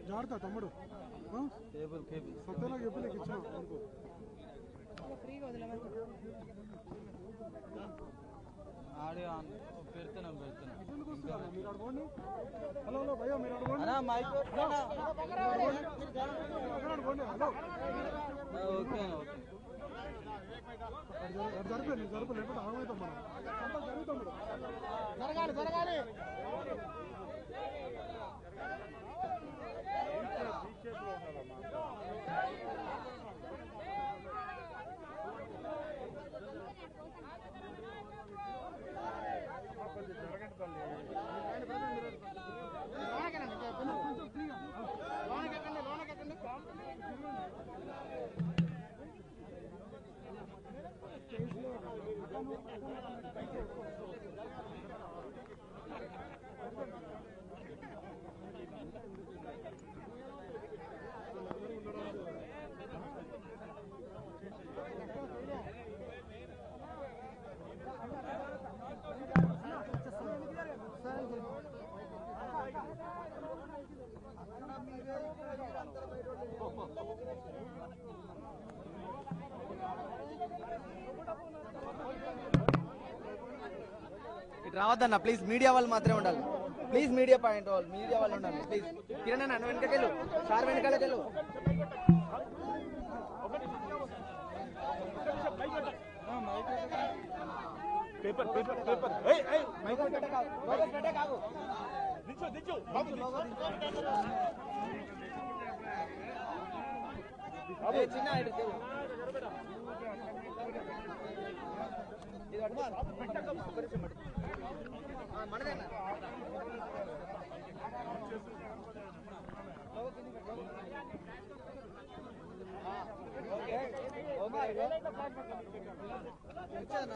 జాగ్రత్త తమ్ముడు ఆ? కేబుల్ కేబుల్ సత్యనాకి చెప్పి నీకు ఇచ్చిన అనుకో ఆడియో ఆన్ పెడుతున్నాం పెడుతున్నాం ఎందుకు వస్తున్నారు మీరు అడగండి హలో హలో భయ్యా మీరు అడగండి అన్నా మైక్ పక్కన అడగండి హలో ఓకే ఓకే అటు జరిపే నేను జరుపు లేకపోతే ఆగమవుతాం మనం అంతా జరుగుతాం మీరు జరగాలి జరగాలి లోనకెక్కండి లోనకెక్కండి ఇటు రావద్దన్న ప్లీజ్ మీడియా వాళ్ళు మాత్రమే ఉండాలి ప్లీజ్ మీడియా పాయింట్ వాళ్ళు మీడియా వాళ్ళు ఉండాలి ప్లీజ్ కిరణ్ అన్న వెనకకెళ్ళు సార్ వెనకాలకెళ్ళు పేపర్ పేపర్ పేపర్ ఏయ్ ఏయ్ దించు దించు బాబు ఏ, చిన్న ఇటు తిరుగు. ఇది పట్టుకో. ఒక్క నిమిషం పట్టు. ఆ, మనదేనా ఓకే ఓకే ఇచ్చానా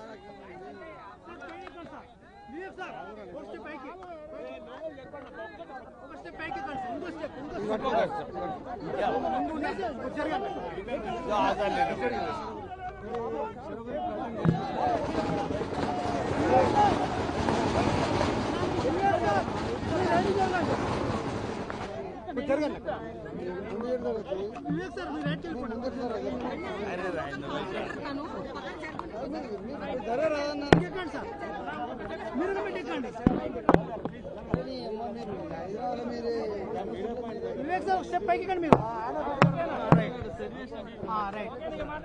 వివేక్ సార్ స్టెప్ పైకి కండి మీరు రైట్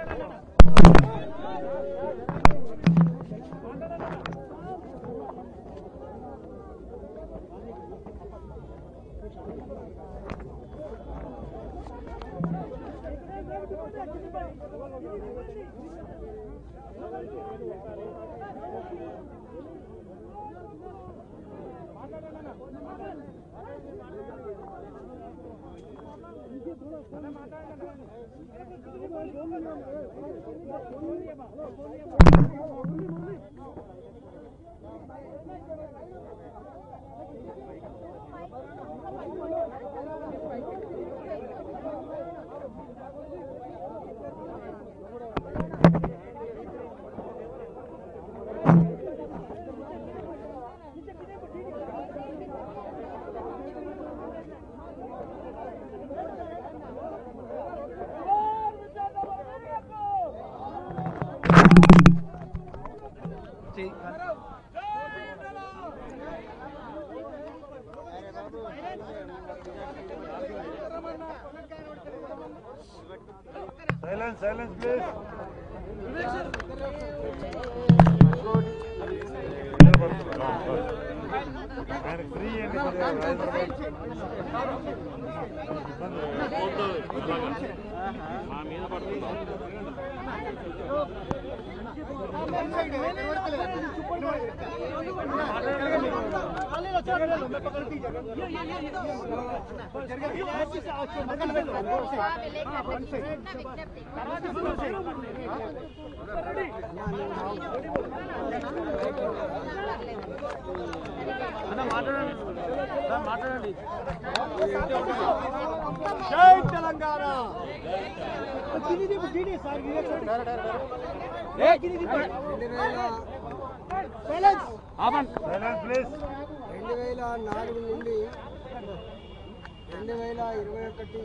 సైలెన్స్ సైలెన్స్ ప్లీజ్ ఆయన ఫ్రీ అండి కొద్దిగా హైదరాబాద్ మా మీద పడుతుందా జై Telangana sir Vivek sir silence silence please రెండు వేల నాలుగు నుండి రెండు వేల ఇరవై ఒకటి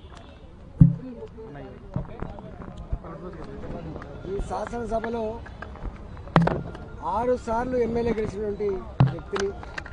ఈ శాసనసభలో ఆరు సార్లు ఎమ్మెల్యే గెలిచినటువంటి వ్యక్తిని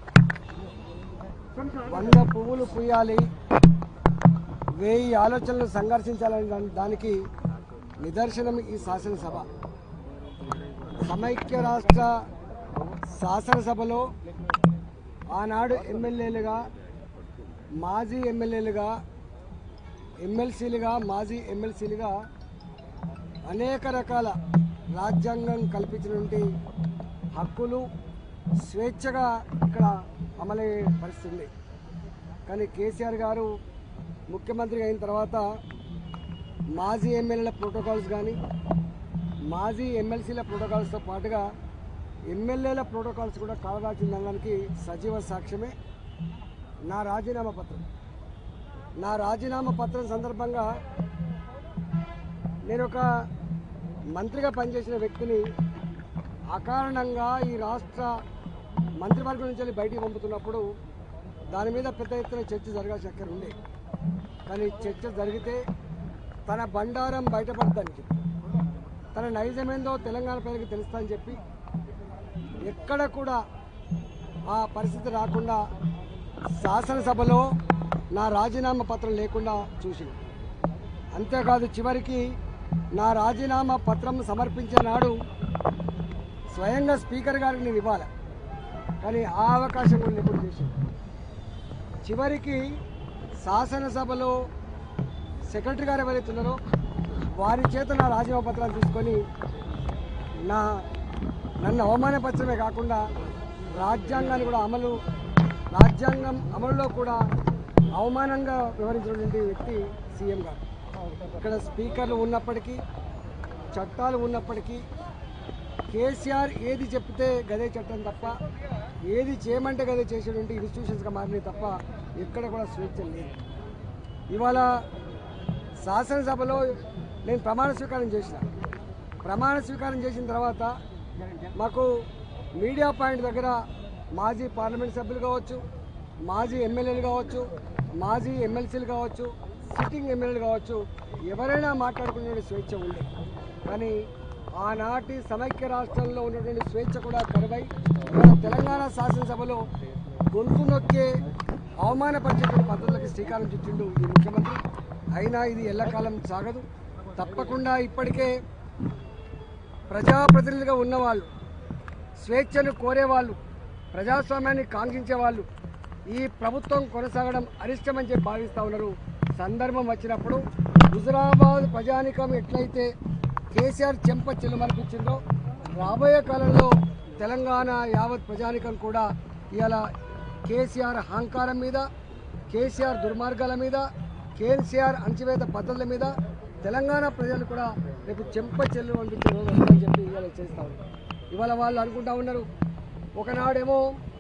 వంద పువ్వులు పుయ్యాలి వెయ్యి ఆలోచనలు సంఘర్షించాలని దాని- దానికి నిదర్శనం ఈ శాసనసభ సమైక్య రాష్ట్ర శాసనసభలో ఆనాడు ఎమ్మెల్యేలుగా మాజీ ఎమ్మెల్యేలుగా ఎమ్మెల్సీలుగా మాజీ ఎమ్మెల్సీలుగా అనేక రకాల రాజ్యాంగం కల్పించినటువంటి హక్కులు స్వేచ్ఛగా ఇక్కడ అమలయ్యే పరిస్థితి ఉంది కానీ కేసీఆర్ గారు ముఖ్యమంత్రి అయిన తర్వాత మాజీ ఎమ్మెల్యేల ప్రోటోకాల్స్ కానీ మాజీ ఎమ్మెల్సీల ప్రోటోకాల్స్తో పాటుగా ఎమ్మెల్యేల ప్రోటోకాల్స్ కూడా కాలరాచిందనడానికి సజీవ సాక్ష్యమే నా రాజీనామా పత్రం నా రాజీనామా పత్రం సందర్భంగా నేను ఒక మంత్రిగా పనిచేసిన వ్యక్తిని అకారణంగా ఈ రాష్ట్ర మంత్రివర్గం నుంచి వెళ్ళి బయటికి పంపుతున్నప్పుడు దాని మీద పెద్ద ఎత్తున చర్చ జరగాల్సిన అక్కడ ఉండే కానీ చర్చ జరిగితే తన బండారం బయటపడడానికి తన నైజమేందో తెలంగాణ ప్రజలకు తెలుస్తుందని చెప్పి ఎక్కడ కూడా ఆ పరిస్థితి రాకుండా శాసనసభలో నా రాజీనామా పత్రం లేకుండా చూసింది అంతేకాదు చివరికి నా రాజీనామా పత్రం సమర్పించే నాడు స్వయంగా స్పీకర్ గారికి నేను ఇవ్వాలి కానీ ఆ అవకాశం కూడా లేకుండా చేసింది చివరికి శాసనసభలో సెక్రటరీ గారు ఎవరైతే ఉన్నారో వారి చేత నా రాజీనామా పత్రాలు తీసుకొని నా నన్ను అవమానపరచడమే కాకుండా రాజ్యాంగాన్ని కూడా అమలు రాజ్యాంగం అమలులో కూడా అవమానంగా వివరించినటువంటి వ్యక్తి సీఎం గారు ఇక్కడ స్పీకర్లు ఉన్నప్పటికీ చట్టాలు ఉన్నప్పటికీ కేసీఆర్ ఏది చెప్తే గదే చట్టం తప్ప ఏది చేయమంటే గదే చేసేటువంటి ఇన్స్టిట్యూషన్స్గా మారినాయి తప్ప ఎక్కడ కూడా స్వేచ్ఛ లేదు ఇవాళ శాసనసభలో నేను ప్రమాణ స్వీకారం చేసిన ప్రమాణ స్వీకారం చేసిన తర్వాత మాకు మీడియా పాయింట్ దగ్గర మాజీ పార్లమెంట్ సభ్యులు కావచ్చు మాజీ ఎమ్మెల్యేలు కావచ్చు మాజీ ఎమ్మెల్సీలు కావచ్చు సిట్టింగ్ ఎమ్మెల్యేలు కావచ్చు ఎవరైనా మాట్లాడుకునే స్వేచ్ఛ ఉంది కానీ ఆనాటి సమైక్య రాష్ట్రంలో ఉన్నటువంటి స్వేచ్ఛ కూడా కరువై ఇవాళ తెలంగాణ శాసనసభలో గొంతు నొక్కే అవమానపరిచేటువంటి పద్ధతులకి శ్రీకారం చుట్టిండు ఈ ముఖ్యమంత్రి అయినా ఇది ఎల్లకాలం సాగదు తప్పకుండా ఇప్పటికే ప్రజాప్రతినిధులుగా ఉన్నవాళ్ళు స్వేచ్ఛను కోరేవాళ్ళు ప్రజాస్వామ్యాన్ని కాంక్షించే వాళ్ళు ఈ ప్రభుత్వం కొనసాగడం అరిష్టమని చెప్పి భావిస్తూ ఉన్నారు సందర్భం వచ్చినప్పుడు హుజురాబాద్ ప్రజానికం ఎట్లయితే కేసీఆర్ చెంప చెల్లుమనిపించిందో రాబోయే కాలంలో తెలంగాణ యావత్ ప్రజానికం కూడా ఇవాళ కేసీఆర్ అహంకారం మీద కేసీఆర్ దుర్మార్గాల మీద కేసీఆర్ అణచివేత పద్ధతుల మీద తెలంగాణ ప్రజలు కూడా రేపు చెంప చెల్లు అనిపించే రోజు వస్తుందని చెప్పి ఇవాళ చేస్తా ఉన్నారు ఇవాళ వాళ్ళు అనుకుంటా ఉన్నారు ఒకనాడేమో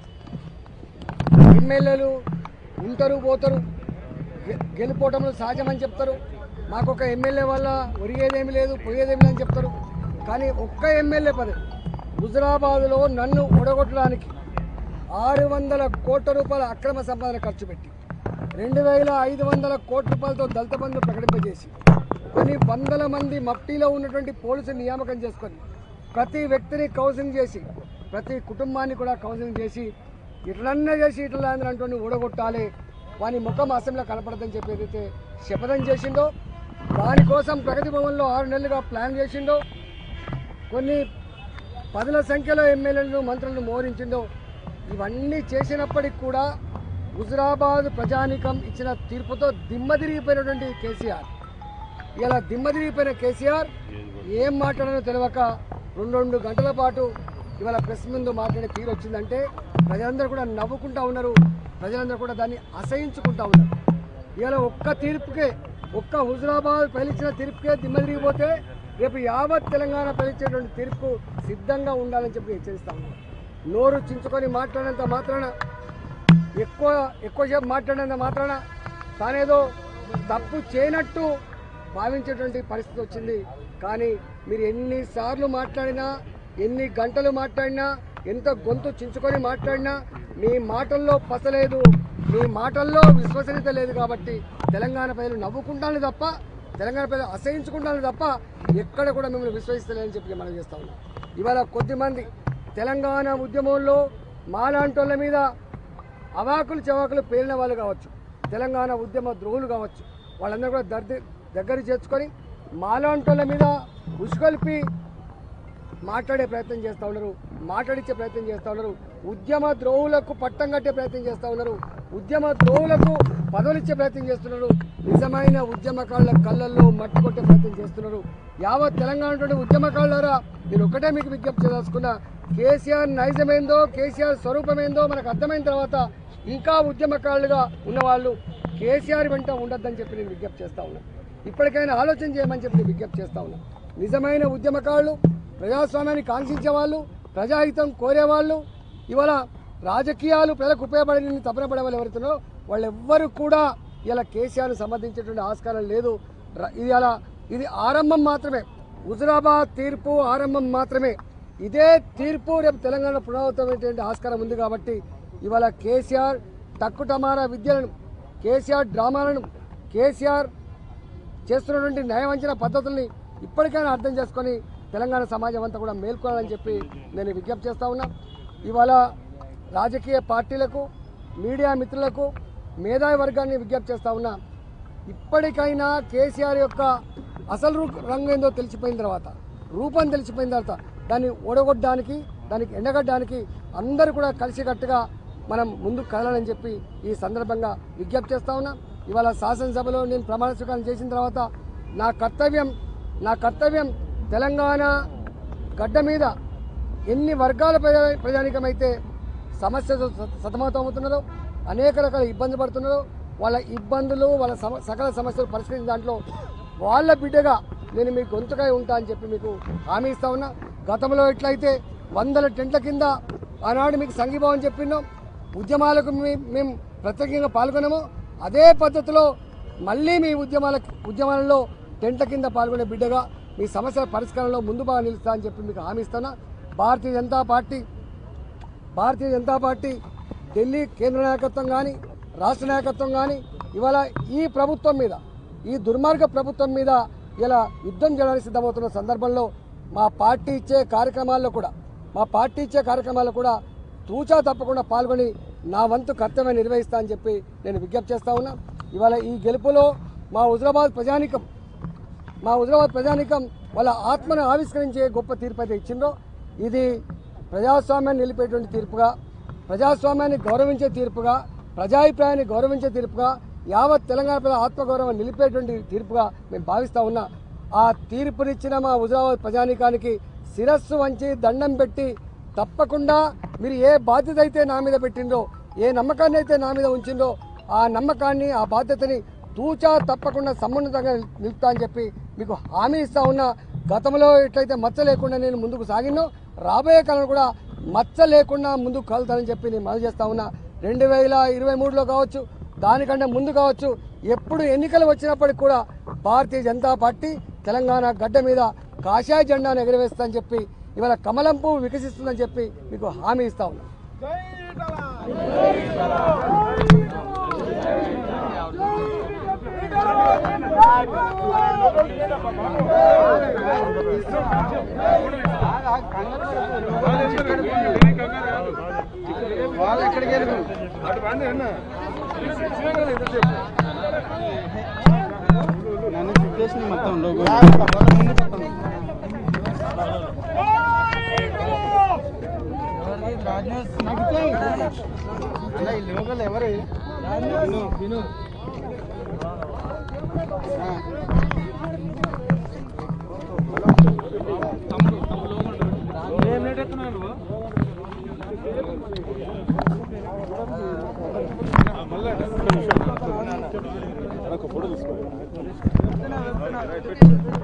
ఎమ్మెల్యేలు ఉంటారు పోతారు గె- గెలుపోవటంలో సహజమని చెప్తారు మాకు ఒక ఎమ్మెల్యే వల్ల ఒరిగేదేమి లేదు పోయేదేమి లేదని చెప్తారు కానీ ఒక్క ఎమ్మెల్యే పదవి హుజరాబాద్లో నన్ను ఒడగొట్టడానికి ఆరు వందల కోట్ల రూపాయల అక్రమ సంపాదన ఖర్చు పెట్టి రెండు వేల ఐదు వందల కోట్ల రూపాయలతో దళిత బంధు ప్రకటింపజేసి కొన్ని వందల మంది మఫ్టీలో ఉన్నటువంటి పోలీసులు నియామకం చేసుకొని ప్రతి వ్యక్తిని కౌన్సిలింగ్ చేసి ప్రతి కుటుంబాన్ని కూడా కౌన్సిలింగ్ చేసి ఇట్లన్నా చేసి ఇట్లా అంటుని ఊడగొట్టాలి వాని ముఖం అసెంబ్లీలో కనపడదని చెప్పి ఏదైతే శపథం చేసిందో దానికోసం ప్రగతి భవన్లో ఆరు నెలలుగా ప్లాన్ చేసిండో కొన్ని పదుల సంఖ్యలో ఎమ్మెల్యేలను మంత్రులను మోహరించిందో ఇవన్నీ చేసినప్పటికి కూడా హుజురాబాద్ ప్రజానికం ఇచ్చిన తీర్పుతో దిమ్మ తిరిగిపోయినటువంటి కేసీఆర్ ఇలా దిమ్మ తిరిగిపోయిన కేసీఆర్ ఏం మాట్లాడాలో తెలియక రెండు రెండు గంటల పాటు ఇవాళ ప్రెస్ ముందు మాట్లాడే తీరు వచ్చిందంటే ప్రజలందరూ కూడా నవ్వుకుంటా ఉన్నారు ప్రజలందరూ కూడా దాన్ని అసహించుకుంటా ఉన్నారు ఇవాళ ఒక్క తీర్పుకే ఒక్క హుజురాబాద్ ప్రజలిచ్చిన తీర్పుకే దిమ్మ తిరిగిపోతే రేపు యావత్ తెలంగాణ ప్రజలిచ్చేటువంటి తీర్పు సిద్ధంగా ఉండాలని చెప్పి హెచ్చరిస్తా ఉన్నాను నోరు చించుకొని మాట్లాడినంత మాత్రాన ఎక్కువ ఎక్కువసేపు మాట్లాడినంత మాత్రాన తానేదో తప్పు చేయనట్టు భావించేటువంటి పరిస్థితి వచ్చింది కానీ మీరు ఎన్నిసార్లు మాట్లాడినా ఎన్ని గంటలు మాట్లాడినా ఎంత గొంతు చించుకొని మాట్లాడినా మీ మాటల్లో పసలేదు మీ మాటల్లో విశ్వసనీయత లేదు కాబట్టి తెలంగాణ ప్రజలు నవ్వుకుంటాను తప్ప తెలంగాణ ప్రజలు అసహించుకుంటాను తప్ప ఎక్కడ కూడా మిమ్మల్ని విశ్వసిస్తలేదని చెప్పి మనం చేస్తా ఉన్నాం ఇవాళ కొద్దిమంది తెలంగాణ ఉద్యమంలో మాలాంటోళ్ళ మీద అవాకులు చవాకులు పేలిన వాళ్ళు కావచ్చు తెలంగాణ ఉద్యమ ద్రోహులు కావచ్చు వాళ్ళందరూ కూడా దగ్గర దగ్గర చేర్చుకొని మాలాంటోళ్ళ మీద ఉసుకొల్పి మాట్లాడే ప్రయత్నం చేస్తూ ఉన్నారు మాట్లాడించే ప్రయత్నం చేస్తూ ఉన్నారు ఉద్యమ ద్రోహులకు పట్టం కట్టే ప్రయత్నం చేస్తూ ఉన్నారు ఉద్యమ ద్రోహులకు పదవులు ఇచ్చే ప్రయత్నం చేస్తున్నారు నిజమైన ఉద్యమకారుల కళ్ళల్లో మట్టి కొట్టే ప్రయత్నం చేస్తున్నారు యావత్ తెలంగాణ ఉద్యమకారులారా నేను ఒకటే మీకు విజ్ఞప్తి చేయదలుచుకున్నా కేసీఆర్ నైజమేందో కేసీఆర్ స్వరూపమేందో మనకు అర్థమైన తర్వాత ఇంకా ఉద్యమకారులుగా ఉన్నవాళ్ళు కేసీఆర్ వెంట ఉండొద్దని చెప్పి నేను విజ్ఞప్తి చేస్తా ఉన్నా ఇప్పటికైనా ఆలోచన చేయమని చెప్పి నేను విజ్ఞప్తి చేస్తా ఉన్నా నిజమైన ఉద్యమకారులు ప్రజాస్వామ్యాన్ని కాంక్షించే వాళ్ళు ప్రజాహితం కోరేవాళ్ళు ఇవాళ రాజకీయాలు ప్రజలకు ఉపయోగపడని తపన పడే వాళ్ళు ఎవరుతున్నారో వాళ్ళెవ్వరు కూడా ఇలా కేసీఆర్ను సంబంధించేటువంటి ఆస్కారం లేదు ర- ఇది అలా ఇది ఆరంభం మాత్రమే హుజురాబాద్ తీర్పు ఆరంభం మాత్రమే ఇదే తీర్పు రేపు తెలంగాణ పునరావృతమైనటువంటి ఆస్కారం ఉంది కాబట్టి ఇవాళ కేసీఆర్ టక్కుటమారా విద్యలను కేసీఆర్ డ్రామాలను కేసీఆర్ చేస్తున్నటువంటి న్యాయవంచన పద్ధతుల్ని ఇప్పటికైనా అర్థం చేసుకొని తెలంగాణ సమాజం అంతా కూడా మేల్కోవాలని చెప్పి నేను విజ్ఞప్తి చేస్తా ఉన్నా ఇవాళ రాజకీయ పార్టీలకు మీడియా మిత్రులకు మేధావి వర్గాన్ని విజ్ఞప్తి చేస్తా ఉన్నా ఇప్పటికైనా కేసీఆర్ యొక్క అసలు రూ- రంగు ఏందో తెలిసిపోయిన తర్వాత రూపం తెలిసిపోయిన తర్వాత దాన్ని ఓడగొట్టడానికి దానికి ఎండగట్టడానికి అందరూ కూడా కలిసికట్టుగా మనం ముందుకు కదలాలని చెప్పి ఈ సందర్భంగా విజ్ఞప్తి చేస్తా ఉన్నా ఇవాళ శాసనసభలో నేను ప్రమాణ స్వీకారం చేసిన తర్వాత నా కర్తవ్యం నా కర్తవ్యం తెలంగాణ గడ్డ మీద ఎన్ని వర్గాల ప్రజా ప్రజానికమైతే సమస్యతో స- సతమతమవుతున్నారో అనేక రకాల ఇబ్బంది పడుతున్నారో వాళ్ళ ఇబ్బందులు వాళ్ళ సమ సకల సమస్యలు పరిష్కరించిన దాంట్లో వాళ్ళ బిడ్డగా నేను మీకు గొంతుకై ఉంటా అని చెప్పి మీకు హామీ ఇస్తా ఉన్నా గతంలో ఎట్లయితే వందల టెంట్ల కింద ఆనాడు మీకు సంఘీభావం చెప్పినాం ఉద్యమాలకు మీ- మేము ప్రత్యేకంగా పాల్గొన్నాము అదే పద్ధతిలో మళ్ళీ మీ ఉద్యమాల ఉద్యమాలలో టెంట్ల కింద పాల్గొనే బిడ్డగా మీ సమస్యల పరిష్కారంలో ముందు బాగా నిలుస్తా అని చెప్పి మీకు హామీ ఇస్తున్నా భారతీయ జనతా పార్టీ భారతీయ జనతా పార్టీ ఢిల్లీ కేంద్ర నాయకత్వం కానీ రాష్ట్ర నాయకత్వం కానీ ఇవాళ ఈ ప్రభుత్వం మీద ఈ దుర్మార్గ ప్రభుత్వం మీద ఇలా యుద్ధం చేయడానికి సిద్ధమవుతున్న సందర్భంలో మా పార్టీ ఇచ్చే కార్యక్రమాల్లో కూడా మా పార్టీ ఇచ్చే కార్యక్రమాల్లో కూడా తూచా తప్పకుండా పాల్గొని నా వంతు కర్తవ్యం నిర్వహిస్తా అని చెప్పి నేను విజ్ఞప్తి చేస్తా ఉన్నా ఇవాళ ఈ గెలుపులో మా హుజరాబాద్ ప్రజానికం మా హుజరాబాద్ ప్రజానికం వాళ్ళ ఆత్మను ఆవిష్కరించే గొప్ప తీర్పు అయితే ఇచ్చిందో ఇది ప్రజాస్వామ్యాన్ని నిలిపేటువంటి తీర్పుగా ప్రజాస్వామ్యాన్ని గౌరవించే తీర్పుగా ప్రజాభిప్రాయాన్ని గౌరవించే తీర్పుగా యావత్ తెలంగాణ ప్రజల ఆత్మగౌరవం నిలిపేటువంటి తీర్పుగా మేము భావిస్తా ఉన్నా ఆ తీర్పునిచ్చిన మా హుజరాబాద్ ప్రజానికానికి శిరస్సు వంచి దండం పెట్టి తప్పకుండా మీరు ఏ బాధ్యత అయితే నా మీద పెట్టిండ్రో ఏ నమ్మకాన్ని అయితే నా మీద ఉంచిందో ఆ నమ్మకాన్ని ఆ బాధ్యతని తూచా తప్పకుండా సమున్నతంగా నిలుపుతా అని చెప్పి మీకు హామీ ఇస్తా ఉన్నా గతంలో ఎట్లయితే మచ్చ లేకుండా నేను ముందుకు సాగినో రాబోయే కాలంలో కూడా మచ్చ లేకుండా ముందుకు కలుతానని చెప్పి నేను మనవి చేస్తా ఉన్నా రెండు వేల ఇరవై మూడులో కావచ్చు దానికంటే ముందు కావచ్చు ఎప్పుడు ఎన్నికలు వచ్చినప్పటికి కూడా భారతీయ జనతా పార్టీ తెలంగాణ గడ్డ మీద కాషాయ జెండాను ఎగరవేస్తా అని చెప్పి ఇవాళ కమలం పువ్వు వికసిస్తుందని చెప్పి మీకు హామీ ఇస్తా ఉన్నా వాళ్ళు ఎక్కడికి వెళ్ళి అటు రండి అన్న నన్ను సిచ్యువేషన్ మొత్తం లోగో అన్న ఈ లోగోలు ఎవరు విను విను ఆ. ఒక ఫోటో తీసుకోండి